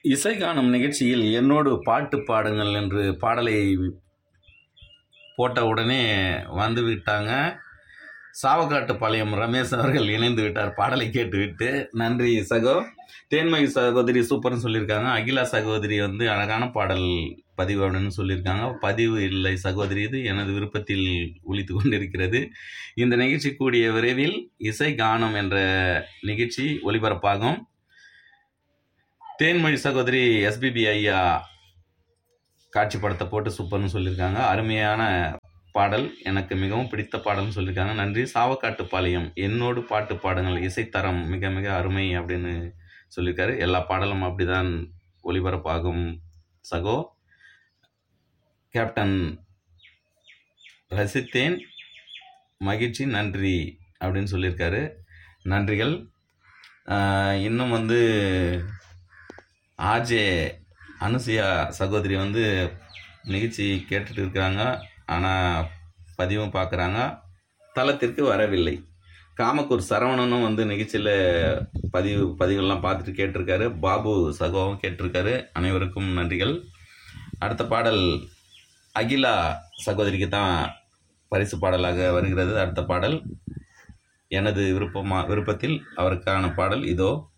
இசை காணும் நிகழ்ச்சியில் என்னோடு பாட்டு பாடுங்கள் என்று பாடலை போட்ட உடனே வந்து விட்டாங்க சாவக்காட்டு பாளையம் ரமேஷ் அவர்கள் இணைந்து விட்டார் பாடலை கேட்டுவிட்டு நன்றி சகோ தேன்மொழி சகோதரி சூப்பர்னு சொல்லியிருக்காங்க அகிலா சகோதரி வந்து அழகான பாடல் பதிவு அப்படின்னு சொல்லியிருக்காங்க பதிவு இல்லை சகோதரி இது எனது விருப்பத்தில் ஒலித்து கொண்டிருக்கிறது இந்த நிகழ்ச்சி கூடிய விரைவில் இசை கானம் என்ற நிகழ்ச்சி ஒளிபரப்பாகும் தேன்மொழி சகோதரி எஸ்பிபி ஐயா காட்சிப்படத்தை போட்டு சூப்பர்னு சொல்லியிருக்காங்க அருமையான பாடல் எனக்கு மிகவும் பிடித்த பாடல்னு சொல்லியிருக்காங்க நன்றி சாவக்காட்டுப்பாளையம் என்னோடு பாட்டு பாடுங்கள் இசைத்தரம் மிக மிக அருமை அப்படின்னு சொல்லியிருக்காரு எல்லா பாடலும் அப்படிதான் ஒளிபரப்பாகும் சகோ கேப்டன் ரசித்தேன் மகிழ்ச்சி நன்றி அப்படின்னு சொல்லியிருக்காரு நன்றிகள் ஆஹ் இன்னும் வந்து ஆர்ஜே அனுசுயா சகோதரி வந்து நிகழ்ச்சி கேட்டுட்டு இருக்கிறாங்க ஆனால் பதிவும் பார்க்குறாங்க தளத்திற்கு வரவில்லை காமக்கூர் சரவணனும் வந்து நிகழ்ச்சியில் பதிவு பதிவுகள்லாம் பார்த்துட்டு கேட்டிருக்காரு பாபு சகோவும் கேட்டிருக்காரு அனைவருக்கும் நன்றிகள் அடுத்த பாடல் அகிலா சகோதரிக்கு தான் பரிசு பாடலாக வருகிறது அடுத்த பாடல் எனது விருப்பமா விருப்பத்தில் அவருக்கான பாடல் இதோ